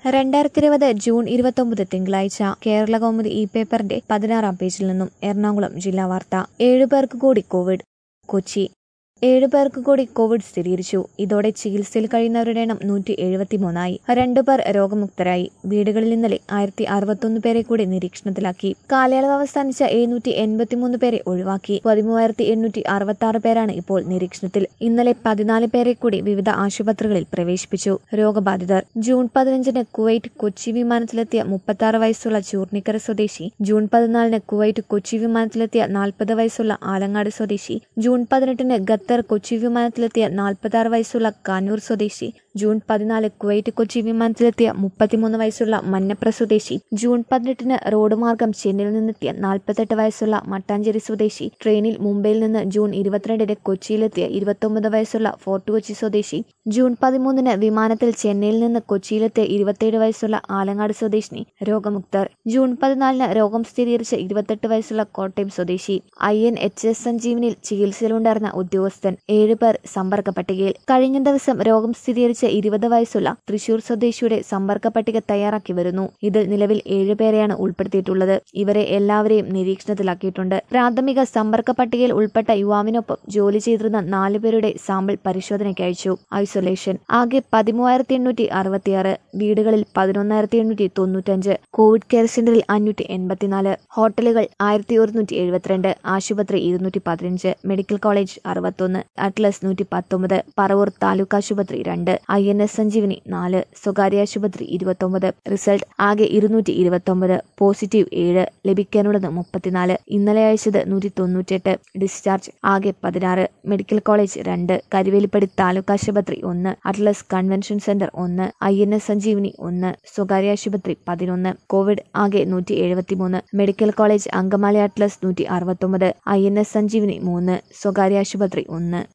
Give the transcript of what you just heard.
രണ്ടായിരത്തി ഇരുപത് ജൂൺ ഇരുപത്തൊമ്പത് തിങ്കളാഴ്ച കേരള കൗമുദി ഇ പേപ്പറിന്റെ പതിനാറാം പേജിൽ നിന്നും എറണാകുളം ജില്ലാ വാർത്ത ഏഴുപേർക്ക് കൂടി കോവിഡ് കൊച്ചി ഏഴു പേർക്ക് കൂടി കോവിഡ് സ്ഥിരീകരിച്ചു ഇതോടെ ചികിത്സയിൽ കഴിയുന്നവരുടെ എണ്ണം നൂറ്റി എഴുപത്തിമൂന്നായി രണ്ടുപേർ രോഗമുക്തരായി വീടുകളിൽ ഇന്നലെ ആയിരത്തി അറുപത്തൊന്ന് പേരെ കൂടി നിരീക്ഷണത്തിലാക്കി കാലയളവ് അവസാനിച്ച എഴുന്നൂറ്റി എൺപത്തിമൂന്ന് പേരെ ഒഴിവാക്കി പതിമൂവായിരത്തി എണ്ണൂറ്റി അറുപത്തി ആറ് പേരാണ് ഇപ്പോൾ നിരീക്ഷണത്തിൽ ഇന്നലെ പതിനാല് പേരെ കൂടി വിവിധ ആശുപത്രികളിൽ പ്രവേശിപ്പിച്ചു രോഗബാധിതർ ജൂൺ പതിനഞ്ചിന് കുവൈറ്റ് കൊച്ചി വിമാനത്തിലെത്തിയ മുപ്പത്തി ആറ് വയസ്സുള്ള ചൂർണിക്കര സ്വദേശി ജൂൺ പതിനാലിന് കുവൈറ്റ് കൊച്ചി വിമാനത്തിലെത്തിയ നാൽപ്പത് വയസ്സുള്ള ആലങ്ങാട് സ്വദേശി ജൂൺ പതിനെട്ടിന് ഖത്തർ കൊച്ചി വിമാനത്തിലെത്തിയ നാൽപ്പത്തി ആറ് വയസ്സുള്ള കാനൂർ സ്വദേശി ജൂൺ പതിനാല് കുവൈറ്റ് കൊച്ചി വിമാനത്തിലെത്തിയ മുപ്പത്തിമൂന്ന് വയസ്സുള്ള മന്നപ്ര സ്വദേശി ജൂൺ പതിനെട്ടിന് റോഡ് മാർഗം ചെന്നൈയിൽ നിന്നെത്തിയ നാൽപ്പത്തെട്ട് വയസ്സുള്ള മട്ടാഞ്ചേരി സ്വദേശി ട്രെയിനിൽ മുംബൈയിൽ നിന്ന് ജൂൺ ഇരുപത്തിരണ്ടിന് കൊച്ചിയിലെത്തിയ ഇരുപത്തൊമ്പത് വയസ്സുള്ള ഫോർട്ട് കൊച്ചി സ്വദേശി ജൂൺ പതിമൂന്നിന് വിമാനത്തിൽ ചെന്നൈയിൽ നിന്ന് കൊച്ചിയിലെത്തിയ ഇരുപത്തിയേഴ് വയസ്സുള്ള ആലങ്ങാട് സ്വദേശിനി രോഗമുക്തർ ജൂൺ പതിനാലിന് രോഗം സ്ഥിരീകരിച്ച ഇരുപത്തെട്ട് വയസ്സുള്ള കോട്ടയം സ്വദേശി ഐ എൻ എച്ച് എസ് സഞ്ജീവനിൽ ചികിത്സയിലുണ്ടായിരുന്ന ഉദ്യോഗസ്ഥൻ ഏഴുപേർ സമ്പർക്ക പട്ടികയിൽ കഴിഞ്ഞ ദിവസം രോഗം സ്ഥിരീകരിച്ച ഇരുപത് വയസ്സുള്ള തൃശൂർ സ്വദേശിയുടെ സമ്പർക്ക പട്ടിക തയ്യാറാക്കി വരുന്നു ഇതിൽ നിലവിൽ ഏഴുപേരെയാണ് ഉൾപ്പെടുത്തിയിട്ടുള്ളത് ഇവരെ എല്ലാവരെയും നിരീക്ഷണത്തിലാക്കിയിട്ടുണ്ട് പ്രാഥമിക സമ്പർക്ക പട്ടികയിൽ ഉൾപ്പെട്ട യുവാവിനൊപ്പം ജോലി ചെയ്തിരുന്ന നാലു പേരുടെ സാമ്പിൾ പരിശോധനയ്ക്ക് അയച്ചു ഐസൊലേഷൻ ആകെ പതിമൂവായിരത്തി എണ്ണൂറ്റി അറുപത്തിയാറ് വീടുകളിൽ പതിനൊന്നായിരത്തി എണ്ണൂറ്റി തൊണ്ണൂറ്റഞ്ച് കോവിഡ് കെയർ സെന്ററിൽ അഞ്ഞൂറ്റി എൺപത്തിനാല് ഹോട്ടലുകൾ ആയിരത്തി ഒരുന്നൂറ്റി എഴുപത്തിരണ്ട് ആശുപത്രി ഇരുന്നൂറ്റി പതിനഞ്ച് മെഡിക്കൽ കോളേജ് അറുപത്തൊന്ന് അറ്റ്ലസ് നൂറ്റി പത്തൊമ്പത് പറവൂർ താലൂക്ക് ആശുപത്രി രണ്ട് ഐ എൻ എസ് സഞ്ജീവനി നാല് സ്വകാര്യ ആശുപത്രി ഇരുപത്തൊമ്പത് റിസൾട്ട് ആകെ ഇരുന്നൂറ്റി ഇരുപത്തൊമ്പത് പോസിറ്റീവ് ഏഴ് ലഭിക്കാനുള്ളത് മുപ്പത്തിനാല് ഇന്നലെ അയച്ചത് നൂറ്റി തൊണ്ണൂറ്റെട്ട് ഡിസ്ചാർജ് ആകെ പതിനാറ് മെഡിക്കൽ കോളേജ് രണ്ട് കരുവേലിപ്പടി താലൂക്ക് ആശുപത്രി ഒന്ന് അറ്റ്ലസ് കൺവെൻഷൻ സെന്റർ ഒന്ന് ഐ എൻ എസ് സഞ്ജീവനി ഒന്ന് സ്വകാര്യ ആശുപത്രി പതിനൊന്ന് കോവിഡ് ആകെ നൂറ്റി എഴുപത്തിമൂന്ന് മെഡിക്കൽ കോളേജ് അങ്കമാലി അറ്റ്ലസ് നൂറ്റി അറുപത്തൊമ്പത് ഐ എൻ എസ് സഞ്ജീവനി മൂന്ന് സ്വകാര്യ ആശുപത്രി ഒന്ന്